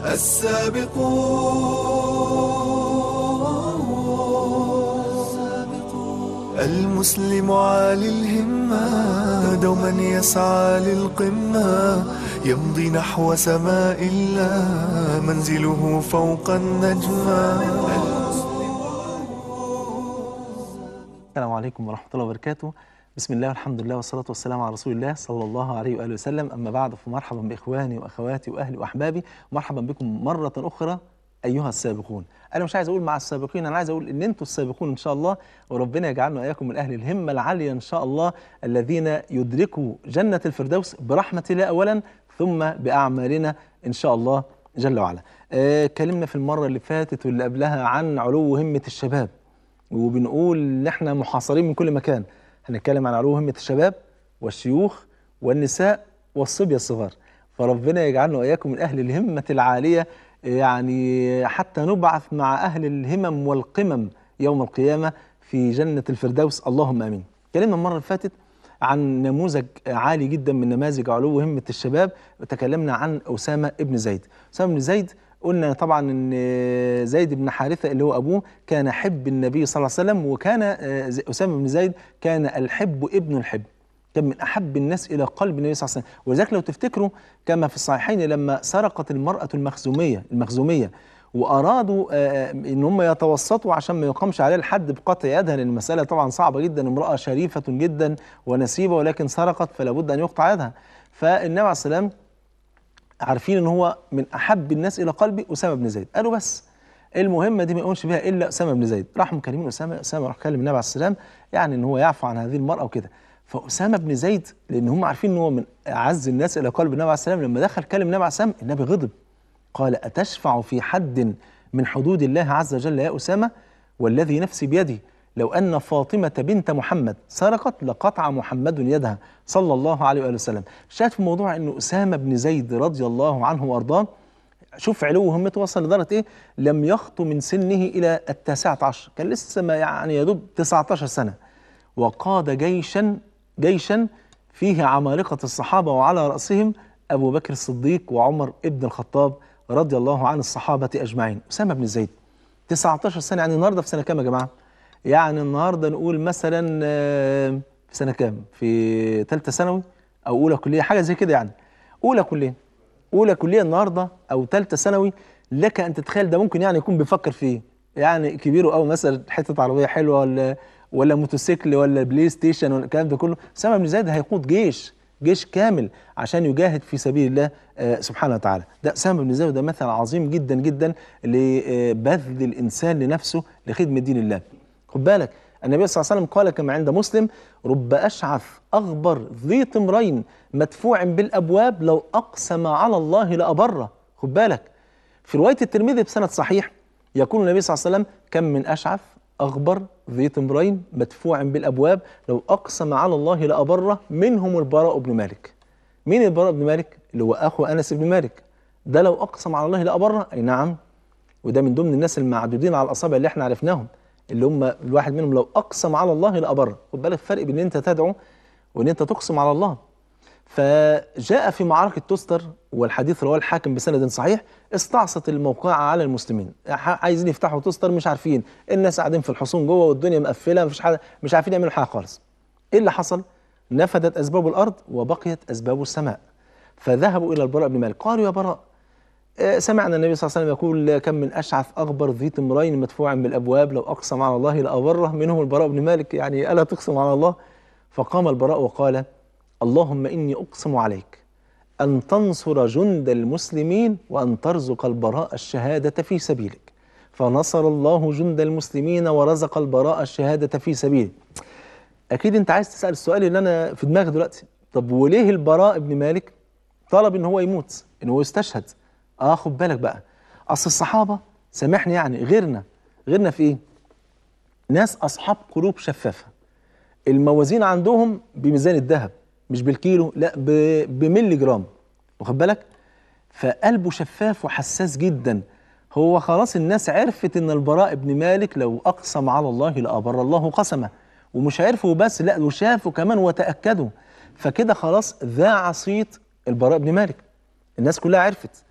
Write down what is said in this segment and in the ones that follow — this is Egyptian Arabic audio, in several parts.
السابقون المسلم عالي الهمة دوما يسعى للقمة يمضي نحو سماء الله منزله فوق النجمة السلام عليكم ورحمة الله وبركاته بسم الله والحمد لله والصلاة والسلام على رسول الله صلى الله عليه وآله وسلم أما بعد فمرحبا بإخواني وأخواتي وأهلي وأحبابي مرحبا بكم مرة أخرى أيها السابقون أنا مش عايز أقول مع السابقين أنا عايز أقول إن أنتم السابقون إن شاء الله وربنا يجعلنا وإياكم من أهل الهمة العالية إن شاء الله الذين يدركوا جنة الفردوس برحمة الله أولا ثم بأعمالنا إن شاء الله جل وعلا آه كلمنا في المرة اللي فاتت واللي قبلها عن علو همة الشباب وبنقول ان احنا محاصرين من كل مكان هنتكلم عن علو همة الشباب والشيوخ والنساء والصبية الصغار فربنا يجعلنا وإياكم من أهل الهمة العالية يعني حتى نبعث مع أهل الهمم والقمم يوم القيامة في جنة الفردوس اللهم آمين اتكلمنا المرة اللي فاتت عن نموذج عالي جدا من نماذج علو همة الشباب وتكلمنا عن أسامة ابن زيد أسامة بن زيد قلنا طبعا ان زيد بن حارثه اللي هو ابوه كان حب النبي صلى الله عليه وسلم وكان اسامه بن زيد كان الحب ابن الحب كان من احب الناس الى قلب النبي صلى الله عليه وسلم ولذلك لو تفتكروا كما في الصحيحين لما سرقت المراه المخزوميه المخزوميه وارادوا ان هم يتوسطوا عشان ما يقامش عليها الحد بقطع يدها لان المساله طبعا صعبه جدا امراه شريفه جدا ونسيبه ولكن سرقت فلا بد ان يقطع يدها فالنبي عليه السلام عارفين ان هو من احب الناس الى قلبي اسامه بن زيد قالوا بس المهمه دي ما يقومش بها الا اسامه بن زيد راحوا مكلمين اسامه اسامه راح كلم النبي عليه السلام يعني ان هو يعفو عن هذه المراه وكده فاسامه بن زيد لان هم عارفين ان هو من اعز الناس الى قلب النبي عليه السلام لما دخل كلم النبي عليه السلام النبي غضب قال اتشفع في حد من حدود الله عز وجل يا اسامه والذي نفسي بيده لو أن فاطمة بنت محمد سرقت لقطع محمد يدها صلى الله عليه وآله وسلم شاهد في الموضوع أن أسامة بن زيد رضي الله عنه وأرضاه شوف علو همته وصل لدرجة إيه لم يخطو من سنه إلى التاسعة عشر كان لسه ما يعني يدوب 19 سنة وقاد جيشا جيشا فيه عمالقة الصحابة وعلى رأسهم أبو بكر الصديق وعمر ابن الخطاب رضي الله عن الصحابة أجمعين أسامة بن زيد 19 سنة يعني النهاردة في سنة كام يا جماعة؟ يعني النهارده نقول مثلا في سنه كام؟ في ثالثه ثانوي او اولى كليه حاجه زي كده يعني. اولى كليه اولى كليه النهارده او ثالثه ثانوي لك ان تتخيل ده ممكن يعني يكون بيفكر في ايه؟ يعني كبيره قوي مثلا حته عربيه حلوه ولا ولا موتوسيكل ولا بلاي ستيشن ولا الكلام ده كله، اسامه بن زيد هيقود جيش جيش كامل عشان يجاهد في سبيل الله آه سبحانه وتعالى ده أسامة بن زيد ده مثل عظيم جدا جدا لبذل الإنسان لنفسه لخدمة دين الله خد بالك النبي صلى الله عليه وسلم قال كما عند مسلم رب أشعث أغبر ذي طمرين مدفوع بالأبواب لو أقسم على الله لأبره خد بالك في رواية الترمذي بسند صحيح يقول النبي صلى الله عليه وسلم كم من أشعث أغبر ذي طمرين مدفوع بالأبواب لو أقسم على الله لأبره منهم البراء بن مالك مين البراء بن مالك اللي هو أخو أنس بن مالك ده لو أقسم على الله لأبره أي نعم وده من ضمن الناس المعدودين على الأصابع اللي احنا عرفناهم اللي هم الواحد منهم لو اقسم على الله لابره خد بالك الفرق بين ان انت تدعو وان انت تقسم على الله فجاء في معركه تستر والحديث رواه الحاكم بسند صحيح استعصت الموقعه على المسلمين عايزين يفتحوا تستر مش عارفين الناس قاعدين في الحصون جوه والدنيا مقفله مفيش حاجه مش عارفين يعملوا حاجه خالص ايه اللي حصل نفدت اسباب الارض وبقيت اسباب السماء فذهبوا الى البراء بن مالك قالوا يا براء سمعنا النبي صلى الله عليه وسلم يقول كم من اشعث اغبر ذي تمرين مدفوع بالابواب لو اقسم على الله لابره منهم البراء بن مالك يعني الا تقسم على الله فقام البراء وقال اللهم اني اقسم عليك ان تنصر جند المسلمين وان ترزق البراء الشهاده في سبيلك فنصر الله جند المسلمين ورزق البراء الشهاده في سبيله اكيد انت عايز تسال السؤال اللي انا في دماغي دلوقتي طب وليه البراء بن مالك طلب ان هو يموت ان هو يستشهد اه خد بالك بقى اصل الصحابه سامحني يعني غيرنا غيرنا في ايه ناس اصحاب قلوب شفافه الموازين عندهم بميزان الذهب مش بالكيلو لا بملي جرام واخد بالك فقلبه شفاف وحساس جدا هو خلاص الناس عرفت ان البراء بن مالك لو اقسم على الله لابر الله قسمه ومش عرفوا بس لا وشافوا كمان وتاكدوا فكده خلاص ذاع صيت البراء بن مالك الناس كلها عرفت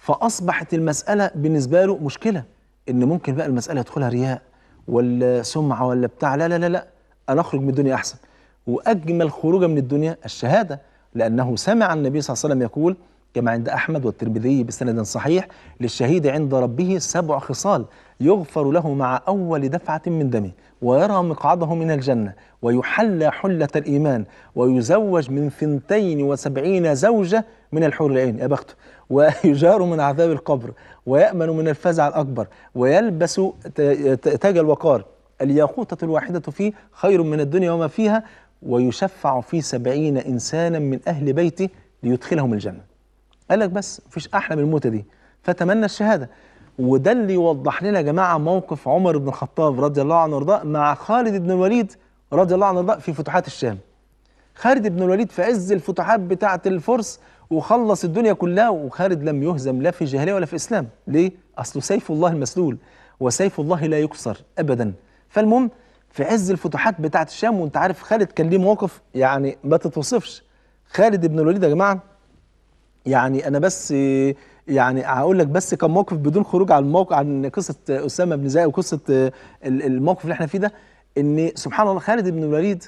فاصبحت المساله بالنسبه له مشكله ان ممكن بقى المساله يدخلها رياء ولا سمعه ولا بتاع لا لا لا لا انا اخرج من الدنيا احسن واجمل خروجا من الدنيا الشهاده لانه سمع النبي صلى الله عليه وسلم يقول كما عند احمد والترمذي بسند صحيح للشهيد عند ربه سبع خصال يغفر له مع اول دفعه من دمه ويرى مقعده من الجنه ويحلى حله الايمان ويزوج من ثنتين وسبعين زوجه من الحور العين يا بخته ويجار من عذاب القبر ويامن من الفزع الاكبر ويلبس ت- ت- تاج الوقار الياقوتة الواحدة فيه خير من الدنيا وما فيها ويشفع في سبعين إنسانا من أهل بيته ليدخلهم الجنة قال لك بس مفيش أحلى من الموتة دي فتمنى الشهادة وده اللي يوضح لنا يا جماعة موقف عمر بن الخطاب رضي الله عنه وارضاه مع خالد بن الوليد رضي الله عنه وارضاه في فتوحات الشام خالد بن الوليد في عز الفتوحات بتاعة الفرس وخلص الدنيا كلها وخالد لم يهزم لا في جاهلية ولا في إسلام ليه؟ أصله سيف الله المسلول وسيف الله لا يكسر أبدا فالمهم في عز الفتوحات بتاعة الشام وانت عارف خالد كان ليه مواقف يعني ما تتوصفش خالد بن الوليد يا جماعة يعني انا بس يعني هقول لك بس كم موقف بدون خروج عن الموقع عن قصه اسامه بن زيد وقصه ال- الموقف اللي احنا فيه ده ان سبحان الله خالد بن الوليد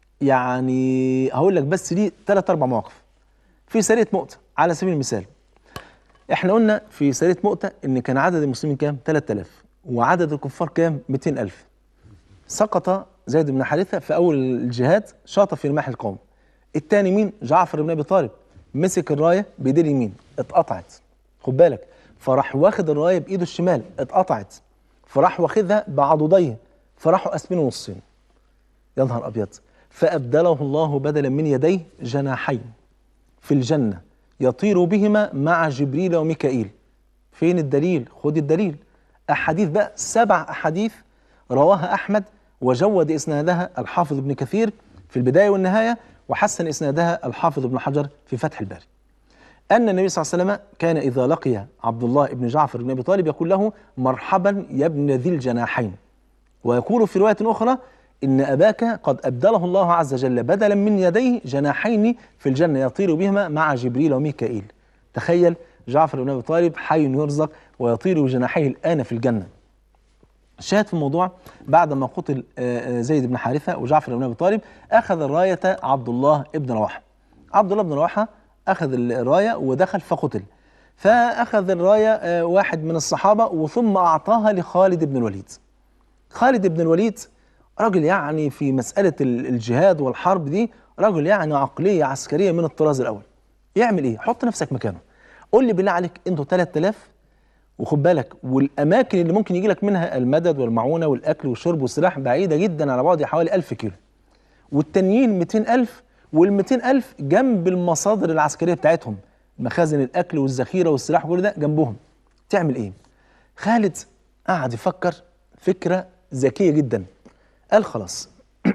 يعني هقول لك بس ليه ثلاث اربع مواقف في سريه مؤته على سبيل المثال احنا قلنا في سريه مؤته ان كان عدد المسلمين كام 3000 وعدد الكفار كام 200000 سقط زيد بن حارثه في اول الجهاد شاط في رماح القوم الثاني مين جعفر بن ابي طالب مسك الرايه بايديه اليمين اتقطعت خد بالك فراح واخد الرايه بايده الشمال اتقطعت فراح واخدها بعضديه فراحوا قاسمينه نصين يا نهار ابيض فابدله الله بدلا من يديه جناحين في الجنه يطير بهما مع جبريل وميكائيل فين الدليل خد الدليل احاديث بقى سبع احاديث رواها احمد وجود اسنادها الحافظ ابن كثير في البدايه والنهايه وحسن اسنادها الحافظ ابن حجر في فتح الباري ان النبي صلى الله عليه وسلم كان اذا لقي عبد الله بن جعفر بن ابي طالب يقول له مرحبا يا ابن ذي الجناحين ويقول في روايه اخرى ان اباك قد ابدله الله عز وجل بدلا من يديه جناحين في الجنه يطير بهما مع جبريل وميكائيل تخيل جعفر بن ابي طالب حي يرزق ويطير بجناحيه الان في الجنه الشاهد في الموضوع بعد ما قتل آه، آه، زيد بن حارثه وجعفر بن ابي طالب اخذ الرايه عبد الله بن رواحه عبد الله بن رواحه اخذ الرايه ودخل فقتل فاخذ الرايه آه، واحد من الصحابه وثم اعطاها لخالد بن الوليد خالد بن الوليد رجل يعني في مساله ال- الجهاد والحرب دي رجل يعني عقليه عسكريه من الطراز الاول يعمل ايه حط نفسك مكانه قول لي بالله عليك انتوا 3000 وخد بالك والاماكن اللي ممكن يجي لك منها المدد والمعونه والاكل والشرب والسلاح بعيده جدا على بعد حوالي 1000 كيلو والتانيين 200000 وال 200000 جنب المصادر العسكريه بتاعتهم مخازن الاكل والذخيره والسلاح وكل ده جنبهم تعمل ايه خالد قعد يفكر فكره ذكيه جدا قال خلاص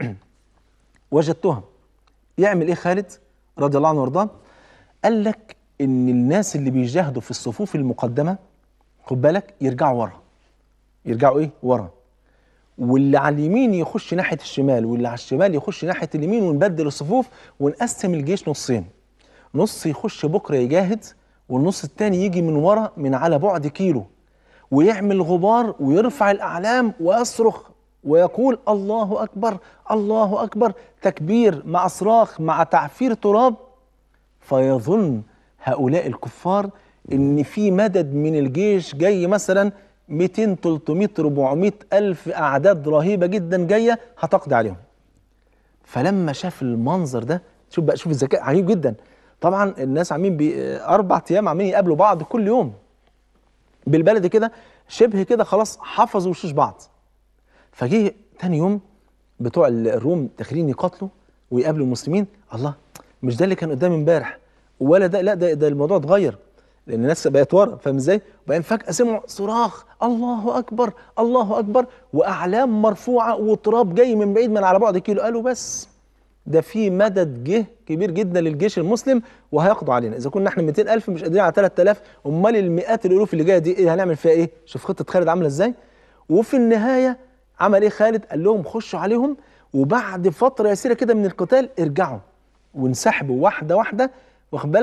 وجدتها يعمل ايه خالد رضي الله عنه وارضاه قال لك ان الناس اللي بيجاهدوا في الصفوف المقدمه خد بالك يرجعوا ورا يرجعوا ايه ورا واللي على اليمين يخش ناحيه الشمال واللي على الشمال يخش ناحيه اليمين ونبدل الصفوف ونقسم الجيش نصين نص يخش بكره يجاهد والنص التاني يجي من ورا من على بعد كيلو ويعمل غبار ويرفع الاعلام ويصرخ ويقول الله اكبر الله اكبر تكبير مع صراخ مع تعفير تراب فيظن هؤلاء الكفار ان في مدد من الجيش جاي مثلا 200 300 400 الف اعداد رهيبه جدا جايه هتقضي عليهم فلما شاف المنظر ده شوف بقى شوف الذكاء عجيب جدا طبعا الناس عاملين بي اربع ايام عاملين يقابلوا بعض كل يوم بالبلدي كده شبه كده خلاص حفظوا وشوش بعض فجه تاني يوم بتوع الروم داخلين يقاتلوا ويقابلوا المسلمين الله مش ده اللي كان قدامي امبارح ولا ده لا ده, ده الموضوع اتغير لان الناس بقت ورا فاهم ازاي؟ وبعدين فجاه سمعوا صراخ الله اكبر الله اكبر واعلام مرفوعه وتراب جاي من بعيد من على بعد كيلو قالوا بس ده في مدد جه كبير جدا للجيش المسلم وهيقضوا علينا اذا كنا احنا 200000 مش قادرين على 3000 امال المئات الالوف اللي جايه دي ايه هنعمل فيها ايه شوف خطه خالد عامله ازاي وفي النهايه عمل ايه خالد قال لهم خشوا عليهم وبعد فتره يسيره كده من القتال ارجعوا وانسحبوا واحده واحده واخد بالك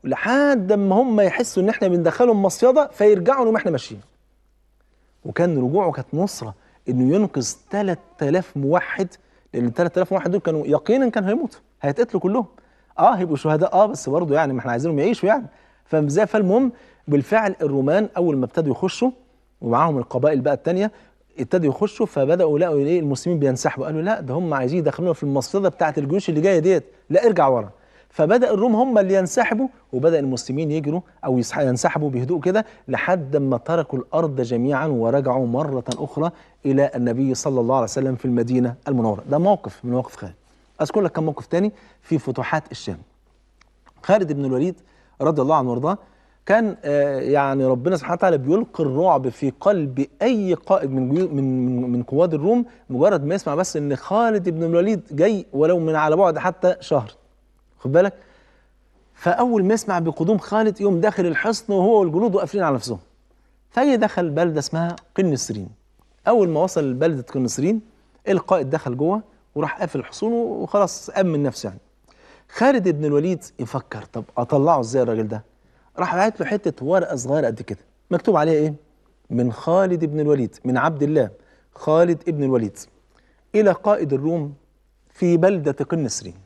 لحد ما هم يحسوا ان احنا بندخلهم مصيده فيرجعوا نقوم احنا ماشيين وكان رجوعه كانت نصره انه ينقذ 3000 موحد لان ال 3000 موحد دول كانوا يقينا كانوا هيموتوا هيتقتلوا كلهم اه هيبقوا شهداء اه بس برضه يعني ما احنا عايزينهم يعيشوا يعني فاهم ازاي فالمهم بالفعل الرومان اول ما ابتدوا يخشوا ومعاهم القبائل بقى الثانيه ابتدوا يخشوا فبداوا يلاقوا ايه المسلمين بينسحبوا قالوا لا ده هم عايزين يدخلونا في المصيده بتاعه الجيوش اللي جايه ديت لا ارجع ورا فبدا الروم هم اللي ينسحبوا وبدا المسلمين يجروا او يسح- ينسحبوا بهدوء كده لحد ما تركوا الارض جميعا ورجعوا مره اخرى الى النبي صلى الله عليه وسلم في المدينه المنوره ده موقف من مواقف خالد اذكر لك كم موقف تاني في فتوحات الشام خالد بن الوليد رضي الله عنه وارضاه كان آه، يعني ربنا سبحانه وتعالى بيلقي الرعب في قلب اي قائد من جيو- من من, من قواد الروم مجرد ما يسمع بس ان خالد بن الوليد جاي ولو من على بعد حتى شهر خد بالك فاول ما يسمع بقدوم خالد يقوم داخل الحصن وهو والجنود قافلين على نفسهم فجي دخل بلده اسمها قنسرين اول ما وصل بلده قنسرين القائد دخل جوه وراح قافل الحصون وخلاص امن نفسه يعني خالد بن الوليد يفكر طب اطلعه ازاي الراجل ده راح باعت له حته ورقه صغيره قد كده مكتوب عليها ايه من خالد بن الوليد من عبد الله خالد بن الوليد الى قائد الروم في بلده قنسرين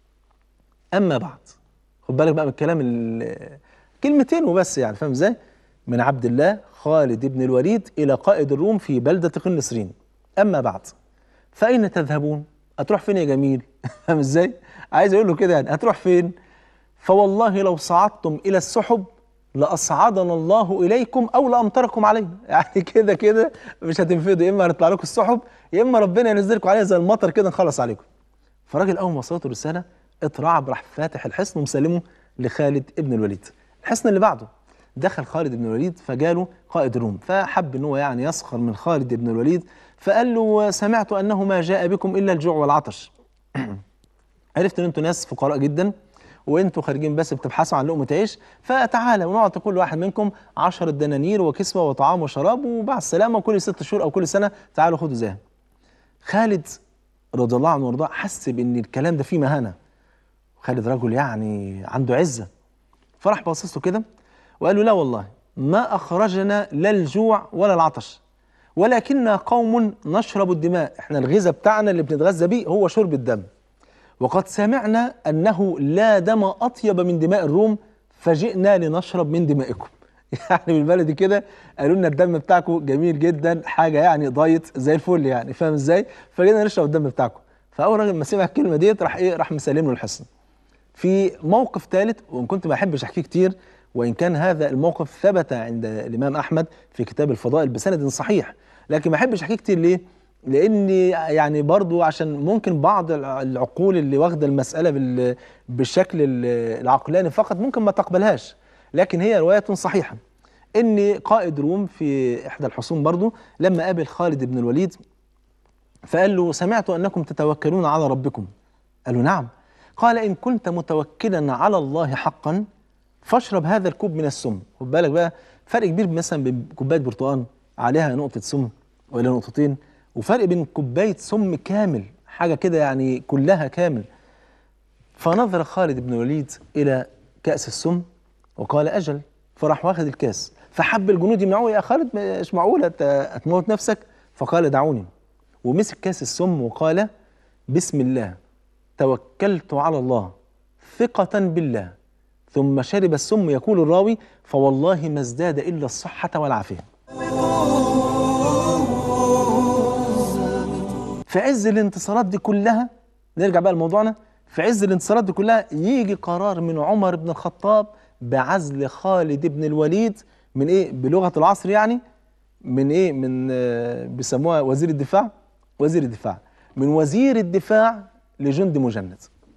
اما بعد خد بالك بقى من الكلام ال- كلمتين وبس يعني فاهم ازاي من عبد الله خالد بن الوليد الى قائد الروم في بلده قنسرين اما بعد فاين تذهبون هتروح فين يا جميل فاهم ازاي عايز اقول له كده يعني هتروح فين فوالله لو صعدتم الى السحب لاصعدنا الله اليكم او لامطركم علينا يعني كده كده مش هتنفذوا يا اما هنطلع لكم السحب يا اما ربنا ينزلكم عليها زي المطر كده نخلص عليكم فالراجل اول ما وصلته الرساله اترعب راح فاتح الحصن ومسلمه لخالد ابن الوليد الحصن اللي بعده دخل خالد بن الوليد فجاله قائد الروم فحب ان هو يعني يسخر من خالد بن الوليد فقال له سمعت انه ما جاء بكم الا الجوع والعطش عرفت ان انتوا ناس فقراء جدا وانتوا خارجين بس بتبحثوا عن لقمه عيش فتعالى ونعطي كل واحد منكم عشرة دنانير وكسوه وطعام وشراب وبعد السلامه وكل ست شهور او كل سنه تعالوا خدوا زيها خالد رضي الله عنه وارضاه حس بان الكلام ده فيه مهانه خالد رجل يعني عنده عزه فراح باصص له كده وقال له لا والله ما اخرجنا لا الجوع ولا العطش ولكننا قوم نشرب الدماء احنا الغذاء بتاعنا اللي بنتغذى بيه هو شرب الدم وقد سمعنا انه لا دم اطيب من دماء الروم فجئنا لنشرب من دمائكم يعني بالبلدي كده قالوا لنا الدم بتاعكم جميل جدا حاجه يعني دايت زي الفل يعني فاهم ازاي فجينا نشرب الدم بتاعكم فاول راجل ما سمع الكلمه ديت راح ايه راح مسلم له الحصن في موقف ثالث وان كنت ما احبش احكيه كتير وان كان هذا الموقف ثبت عند الامام احمد في كتاب الفضائل بسند صحيح لكن ما احبش احكيه كتير ليه لاني يعني برضو عشان ممكن بعض الع- العقول اللي واخده المساله بال- بالشكل ال- العقلاني فقط ممكن ما تقبلهاش لكن هي روايه صحيحه ان قائد روم في احدى الحصون برضو لما قابل خالد بن الوليد فقال له سمعت انكم تتوكلون على ربكم قال له نعم قال ان كنت متوكلا على الله حقا فاشرب هذا الكوب من السم خد بالك بقى فرق كبير مثلا بين كوبايه برتقال عليها نقطه سم ولا نقطتين وفرق بين كوبايه سم كامل حاجه كده يعني كلها كامل فنظر خالد بن الوليد الى كاس السم وقال اجل فراح واخد الكاس فحب الجنود يمنعوه يا خالد مش معقوله أنت هتموت نفسك فقال دعوني ومسك كاس السم وقال بسم الله توكلت على الله ثقة بالله ثم شرب السم يقول الراوي فوالله ما ازداد إلا الصحة والعافية في عز الانتصارات دي كلها نرجع بقى لموضوعنا في عز الانتصارات دي كلها يجي قرار من عمر بن الخطاب بعزل خالد بن الوليد من ايه بلغة العصر يعني من ايه من آه، بيسموها وزير الدفاع وزير الدفاع من وزير الدفاع لجند مجند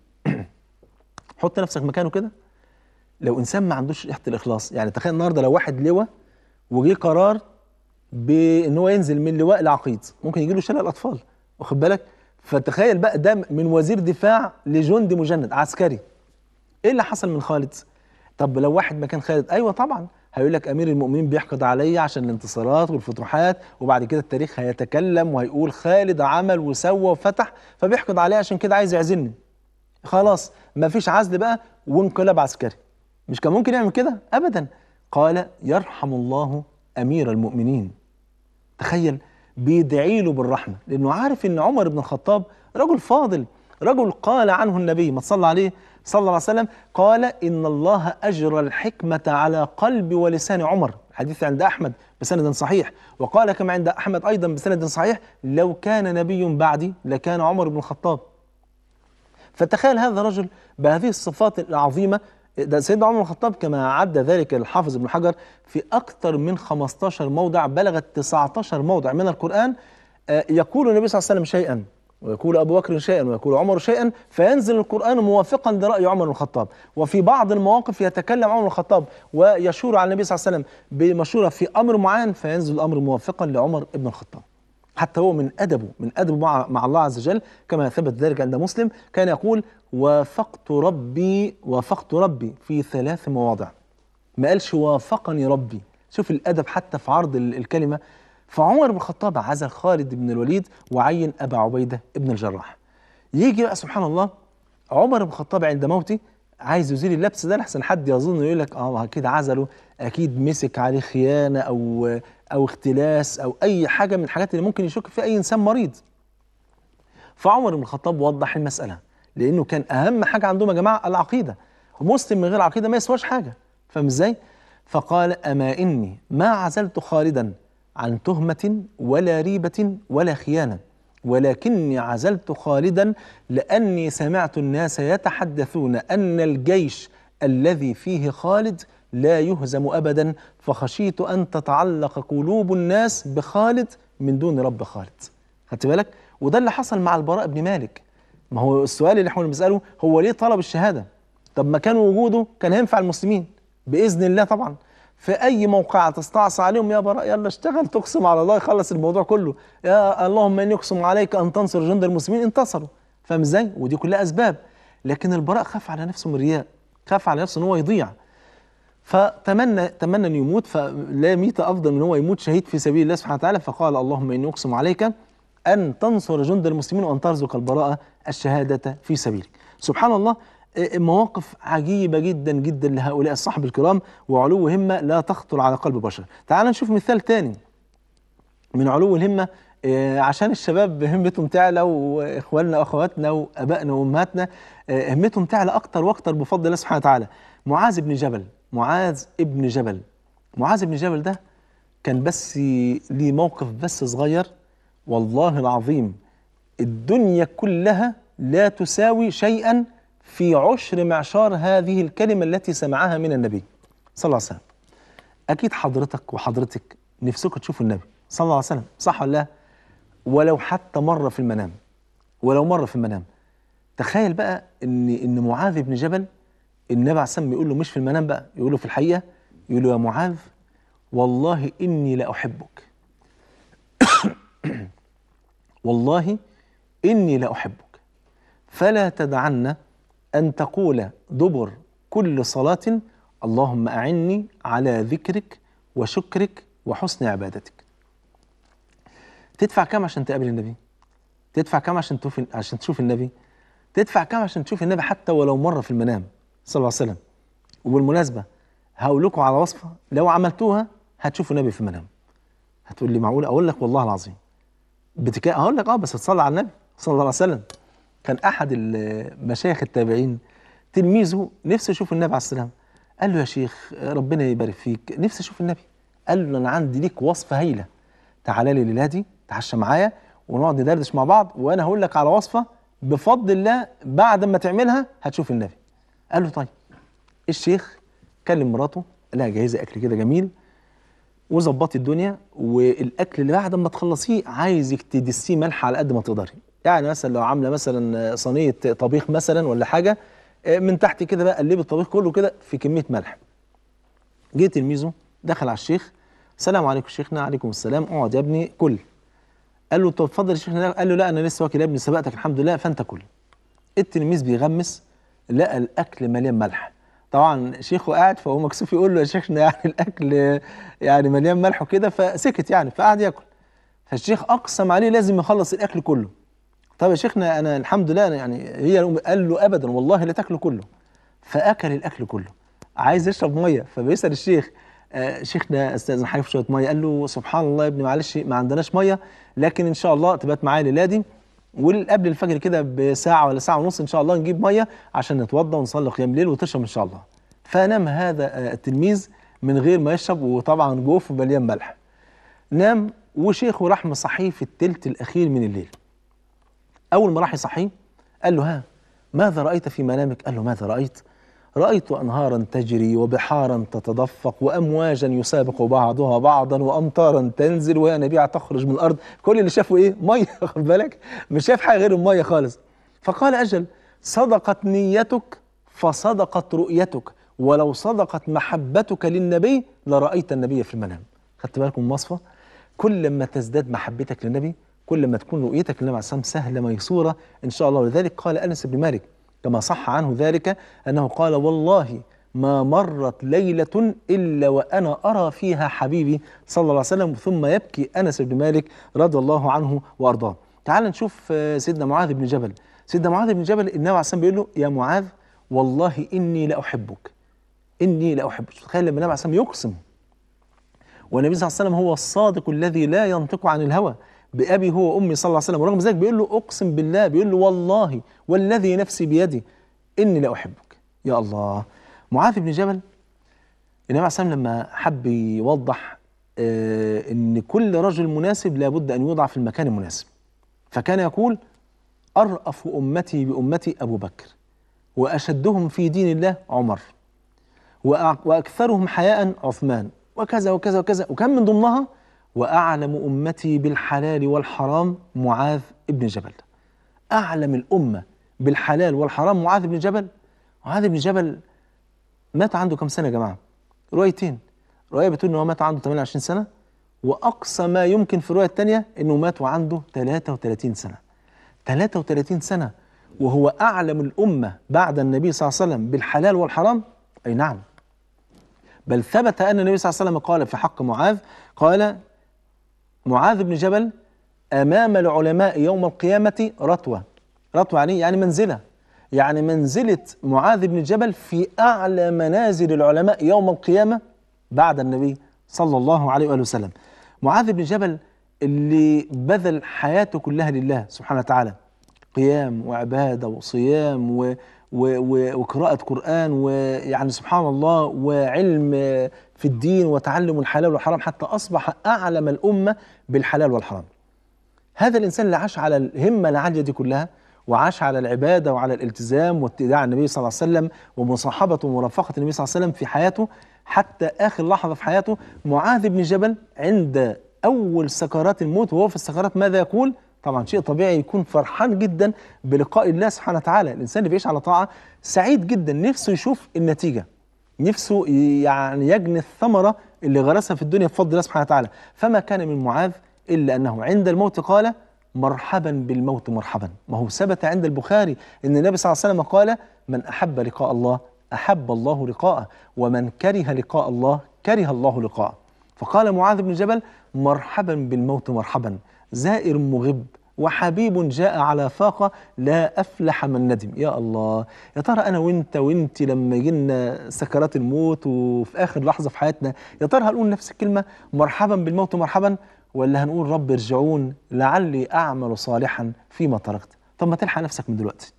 حط نفسك مكانه كده لو انسان ما عندوش ريحه الاخلاص يعني تخيل النهارده لو واحد لواء وجه قرار بان هو ينزل من لواء العقيد ممكن يجي له شلل الاطفال واخد بالك فتخيل بقى ده من وزير دفاع لجند مجند عسكري ايه اللي حصل من خالد طب لو واحد مكان خالد ايوه طبعا هيقول لك امير المؤمنين بيحقد عليا عشان الانتصارات والفتوحات وبعد كده التاريخ هيتكلم وهيقول خالد عمل وسوى وفتح فبيحقد عليا عشان كده عايز يعزلني خلاص مفيش عزل بقى وانقلاب عسكري مش كان ممكن يعمل كده ابدا قال يرحم الله امير المؤمنين تخيل بيدعي له بالرحمه لانه عارف ان عمر بن الخطاب رجل فاضل رجل قال عنه النبي ما صلى عليه صلى الله عليه وسلم قال ان الله اجرى الحكمه على قلب ولسان عمر حديث عند احمد بسند صحيح وقال كما عند احمد ايضا بسند صحيح لو كان نبي بعدي لكان عمر بن الخطاب فتخيل هذا الرجل بهذه الصفات العظيمه ده سيدنا عمر بن الخطاب كما عد ذلك الحافظ ابن حجر في أكثر من 15 موضع بلغت 19 موضع من القرآن آه، يقول النبي صلى الله عليه وسلم شيئا ويقول أبو بكر شيئا ويقول عمر شيئا فينزل القرآن موافقا لرأي عمر بن الخطاب وفي بعض المواقف يتكلم عمر بن الخطاب ويشور على النبي صلى الله عليه وسلم بمشورة في أمر معين فينزل الأمر موافقا لعمر بن الخطاب حتى هو من أدبه من أدبه مع, مع الله عز وجل كما ثبت ذلك عند مسلم كان يقول وافقت ربي وافقت ربي في ثلاث مواضع ما قالش وافقني ربي شوف الأدب حتى في عرض ال- الكلمة فعمر بن الخطاب عزل خالد بن الوليد وعين أبا عبيدة بن الجراح يجي بقى سبحان الله عمر بن الخطاب عند موته عايز يزيل اللبس ده لحسن حد يظن يقول لك اه اكيد عزله اكيد مسك عليه خيانه او او اختلاس او اي حاجه من الحاجات اللي ممكن يشك فيها اي انسان مريض فعمر بن الخطاب وضح المساله لانه كان اهم حاجه عندهم يا جماعه العقيده مسلم من غير عقيده ما يسواش حاجه فاهم ازاي فقال اما اني ما عزلت خالدا عن تهمه ولا ريبه ولا خيانه ولكني عزلت خالدا لاني سمعت الناس يتحدثون ان الجيش الذي فيه خالد لا يهزم ابدا فخشيت ان تتعلق قلوب الناس بخالد من دون رب خالد خدت بالك وده اللي حصل مع البراء بن مالك ما هو السؤال اللي احنا بنساله هو ليه طلب الشهاده طب ما كان وجوده كان هينفع المسلمين باذن الله طبعا في اي موقع تستعصى عليهم يا براء يلا اشتغل تقسم على الله يخلص الموضوع كله يا اللهم اني اقسم عليك ان تنصر جند المسلمين انتصروا فاهم ازاي ودي كلها اسباب لكن البراء خاف على نفسه من الرياء خاف على نفسه ان هو يضيع فتمنى تمنى ان يموت فلا ميت افضل من هو يموت شهيد في سبيل الله سبحانه وتعالى فقال اللهم اني اقسم عليك ان تنصر جند المسلمين وان ترزق البراءه الشهاده في سبيلك. سبحان الله آه، مواقف عجيبه جدا جدا لهؤلاء الصحب الكرام وعلو همه لا تخطر على قلب بشر. تعال نشوف مثال تاني من علو الهمه آه، عشان الشباب همتهم تعلى واخواننا واخواتنا وابائنا وامهاتنا آه، همتهم تعلى اكتر واكتر بفضل الله سبحانه وتعالى. معاذ بن جبل معاذ ابن جبل معاذ بن جبل ده كان بس ليه موقف بس صغير والله العظيم الدنيا كلها لا تساوي شيئا في عشر معشار هذه الكلمة التي سمعها من النبي صلى الله عليه وسلم أكيد حضرتك وحضرتك نفسكم تشوفوا النبي صلى الله عليه وسلم صح ولا لا ولو حتى مرة في المنام ولو مرة في المنام تخيل بقى ان ان معاذ بن جبل النبي عليه الصلاه والسلام يقول له مش في المنام بقى يقول له في الحقيقه يقول له يا معاذ والله اني لاحبك والله اني لاحبك فلا تدعن ان تقول دبر كل صلاه اللهم اعني على ذكرك وشكرك وحسن عبادتك تدفع كام عشان تقابل النبي تدفع كام عشان تشوف عشان تشوف النبي تدفع كام عشان تشوف النبي حتى ولو مره في المنام صلى الله عليه وسلم وبالمناسبه هقول لكم على وصفه لو عملتوها هتشوفوا النبي في المنام هتقول لي معقول اقول لك والله العظيم بتكا هقول لك اه بس تصلي على النبي صلى الله عليه وسلم كان احد المشايخ التابعين تلميذه نفسه يشوف النبي عليه السلام قال له يا شيخ ربنا يبارك فيك نفسي اشوف النبي قال له انا عندي ليك وصفه هايله تعالى لي ليلادي تعشى معايا ونقعد ندردش مع بعض وانا هقول لك على وصفه بفضل الله بعد ما تعملها هتشوف النبي قال له طيب الشيخ كلم مراته قال لها جهزي اكل كده جميل وظبطي الدنيا والاكل اللي بعد ما تخلصيه عايزك تدسيه ملح على قد ما تقدري يعني مثلا لو عامله مثلا صينيه طبيخ مثلا ولا حاجه من تحت كده بقى قلبي الطبيخ كله كده في كميه ملح جه تلميذه دخل على الشيخ السلام عليكم شيخنا عليكم السلام اقعد يا ابني كل قال له طب اتفضل يا شيخنا قال له لا انا لسه واكل يا ابني سبقتك الحمد لله فانت كل التلميذ بيغمس لقى الاكل مليان ملح طبعا شيخه قاعد فهو مكسوف يقول له يا شيخنا يعني الاكل يعني مليان ملح وكده فسكت يعني فقعد ياكل فالشيخ اقسم عليه لازم يخلص الاكل كله طب يا شيخنا انا الحمد لله أنا يعني هي قال له ابدا والله لا تاكله كله فاكل الاكل كله عايز يشرب ميه فبيسال الشيخ آه شيخنا استاذن حضرتك في شويه ميه قال له سبحان الله يا ابني معلش ما عندناش ميه لكن ان شاء الله تبات معايا الليله دي وقبل الفجر كده بساعه ولا ساعه ونص ان شاء الله نجيب ميه عشان نتوضى ونصلي قيام الليل وتشرب ان شاء الله فنام هذا آه، التلميذ من غير ما يشرب وطبعا جوفه مليان ملح نام وشيخه راح مصحيه في التلت الاخير من الليل اول ما راح يصحيه قال له ها ماذا رايت في منامك قال له ماذا رايت رايت انهارا تجري وبحارا تتدفق وامواجا يسابق بعضها بعضا وامطارا تنزل وينابيع تخرج من الارض كل اللي شافه ايه ميه خد بالك مش شايف حاجه غير الميه خالص فقال اجل صدقت نيتك فصدقت رؤيتك ولو صدقت محبتك للنبي لرايت النبي في المنام خدت بالكم من المصفى كل ما تزداد محبتك للنبي كل ما تكون رؤيتك للنبي عليه الصلاه والسلام سهله ميسوره ان شاء الله ولذلك قال انس بن مالك كما صح عنه ذلك انه قال والله ما مرت ليله الا وانا ارى فيها حبيبي صلى الله عليه وسلم ثم يبكي انس بن مالك رضي الله عنه وارضاه. تعال نشوف آه، سيدنا معاذ بن جبل، سيدنا معاذ بن جبل النبي عليه الصلاه والسلام بيقول له يا معاذ والله اني لاحبك. اني لاحبك، تخيل لما النبي عليه الصلاه والسلام يقسم والنبي صلى الله عليه وسلم هو الصادق الذي لا ينطق عن الهوى بأبي هو وأمي صلى الله عليه وسلم ورغم ذلك بيقول له أقسم بالله بيقول له والله والذي نفسي بيدي إني لأحبك يا الله معاذ بن جبل النبي عليه الصلاة والسلام لما حب يوضح آه إن كل رجل مناسب لابد أن يوضع في المكان المناسب فكان يقول أرأف أمتي بأمتي أبو بكر وأشدهم في دين الله عمر وأع- وأكثرهم حياء عثمان وكذا وكذا وكذا وكان من ضمنها وأعلم أمتي بالحلال والحرام معاذ بن جبل أعلم الأمة بالحلال والحرام معاذ بن جبل معاذ بن جبل مات عنده كم سنة يا جماعة روايتين رواية بتقول إن هو مات عنده 28 سنة وأقصى ما يمكن في الرواية الثانية إنه مات وعنده 33 سنة 33 سنة وهو أعلم الأمة بعد النبي صلى الله عليه وسلم بالحلال والحرام أي نعم بل ثبت أن النبي صلى الله عليه وسلم قال في حق معاذ قال معاذ بن جبل أمام العلماء يوم القيامة رتوة رتوة يعني يعني منزلة يعني منزلة معاذ بن جبل في أعلى منازل العلماء يوم القيامة بعد النبي صلى الله عليه وآله وسلم معاذ بن جبل اللي بذل حياته كلها لله سبحانه وتعالى قيام وعبادة وصيام و و و وقراءة قرآن ويعني سبحان الله وعلم في الدين وتعلم الحلال والحرام حتى أصبح أعلم الأمة بالحلال والحرام هذا الإنسان اللي عاش على الهمة العالية دي كلها وعاش على العبادة وعلى الالتزام واتباع النبي صلى الله عليه وسلم ومصاحبة ومرافقة النبي صلى الله عليه وسلم في حياته حتى آخر لحظة في حياته معاذ بن جبل عند أول سكرات الموت وهو في السكرات ماذا يقول؟ طبعا شيء طبيعي يكون فرحان جدا بلقاء الله سبحانه وتعالى الإنسان اللي بيعيش على طاعة سعيد جدا نفسه يشوف النتيجة نفسه يعني يجني الثمرة اللي غرسها في الدنيا بفضل الله سبحانه وتعالى فما كان من معاذ إلا أنه عند الموت قال مرحبا بالموت مرحبا ما هو ثبت عند البخاري أن النبي صلى الله عليه وسلم قال من أحب لقاء الله أحب الله لقاءه ومن كره لقاء الله كره الله لقاءه فقال معاذ بن جبل مرحبا بالموت مرحبا زائر مغب وحبيب جاء على فاقة لا أفلح من ندم يا الله يا ترى أنا وإنت وإنت لما يجينا سكرات الموت وفي آخر لحظة في حياتنا يا ترى هنقول نفس الكلمة مرحبا بالموت مرحبا ولا هنقول رب ارجعون لعلي أعمل صالحا فيما تركت طب ما تلحق نفسك من دلوقتي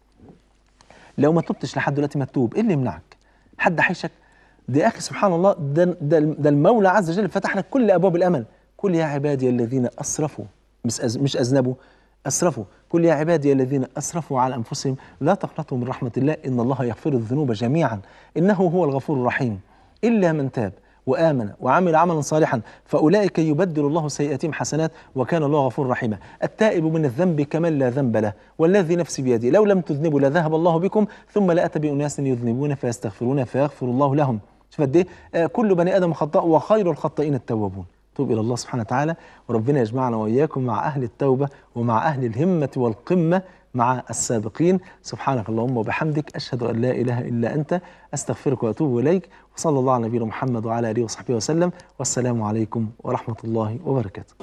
لو ما تبتش لحد دلوقتي ما تتوب ايه اللي يمنعك حد حيشك ده يا اخي سبحان الله ده ده, ده المولى عز وجل فتح لك كل ابواب الامل قل يا عبادي الذين اسرفوا مش أز مش اذنبوا اسرفوا قل يا عبادي الذين اسرفوا على انفسهم لا تقنطوا من رحمه الله ان الله يغفر الذنوب جميعا انه هو الغفور الرحيم الا من تاب وآمن وعمل عملا صالحا فأولئك يبدل الله سيئاتهم حسنات وكان الله غفور رحيما التائب من الذنب كمن لا ذنب له والذي نفسي بيده لو لم تذنبوا لذهب الله بكم ثم لأتى بأناس يذنبون فيستغفرون فيغفر الله لهم شوف قد ايه آه كل بني ادم خطاء وخير الخطائين التوابون توب الى الله سبحانه وتعالى وربنا يجمعنا واياكم مع اهل التوبه ومع اهل الهمه والقمه مع السابقين سبحانك اللهم وبحمدك اشهد ان لا اله الا انت استغفرك واتوب اليك وصلى الله على نبينا محمد وعلى اله وصحبه وسلم والسلام عليكم ورحمه الله وبركاته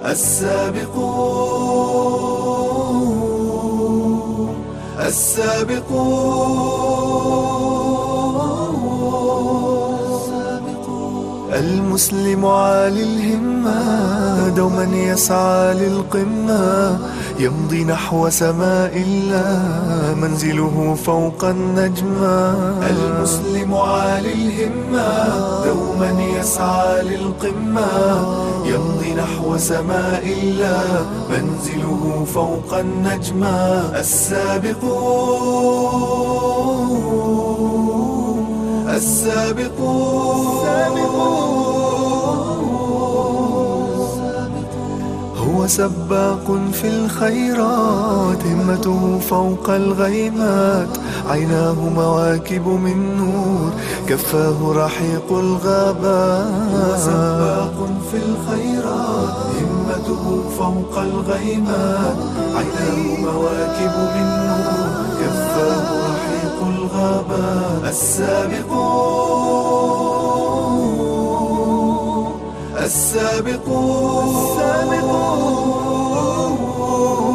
السابقون السابقون المسلم عالي الهمة دوما يسعى للقمة يمضي نحو سماء الله منزله فوق النجمة المسلم عالي الهمة دوما يسعى للقمة يمضي نحو سماء الله منزله فوق النجمة السابقون السابقون هو سباق في الخيرات همته فوق الغيمات عيناه مواكب من نور كفاه رحيق الغابات هو سباق في الخيرات همته فوق الغيمات عيناه مواكب من نور كفاه رحيق الغابات السابقون السابقون